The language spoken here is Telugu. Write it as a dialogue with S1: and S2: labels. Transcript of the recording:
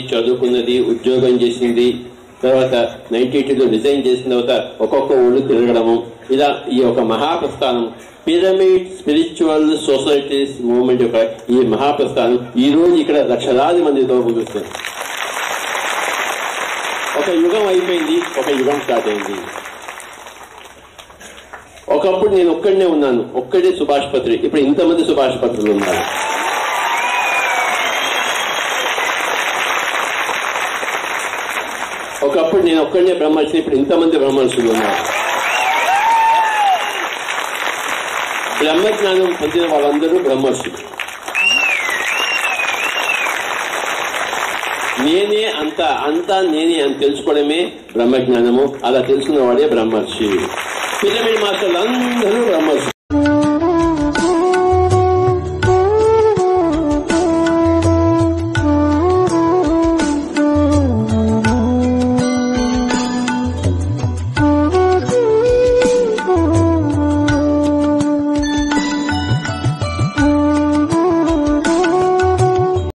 S1: చదువుకున్నది ఉద్యోగం చేసింది తర్వాత నైన్టీ లో రిజైన్ చేసిన తర్వాత ఒక్కొక్క ఊళ్ళు తిరగడము ఇలా ఈ యొక్క మహాప్రస్థానం పిరమిడ్ స్పిరిచువల్ సొసైటీస్ మూవ్మెంట్ యొక్క ఈ మహాప్రస్థానం ఈ రోజు ఇక్కడ లక్షలాది మందితో ముగుస్తుంది ఒక యుగం అయిపోయింది ఒక యుగం స్టార్ట్ అయింది ఒకప్పుడు నేను ఒక్కడనే ఉన్నాను ఒక్కడే సుభాష్ పత్రి ఇప్పుడు ఇంతమంది సుభాష్ పత్రులు ఉన్నారు ఒకప్పుడు నేను ఒక్కడనే బ్రహ్మర్షి ఇప్పుడు ఇంతమంది బ్రహ్మర్షులు ఉన్నారు బ్రహ్మజ్ఞానం పొందిన వాళ్ళందరూ బ్రహ్మర్షులు నేనే అంత అంతా నేనే అని తెలుసుకోవడమే బ్రహ్మజ్ఞానము అలా తెలుసుకున్న వాడే బ్రహ్మర్షి పిరమిడ్ మాస్టర్లు అందరూ బ్రహ్మర్షి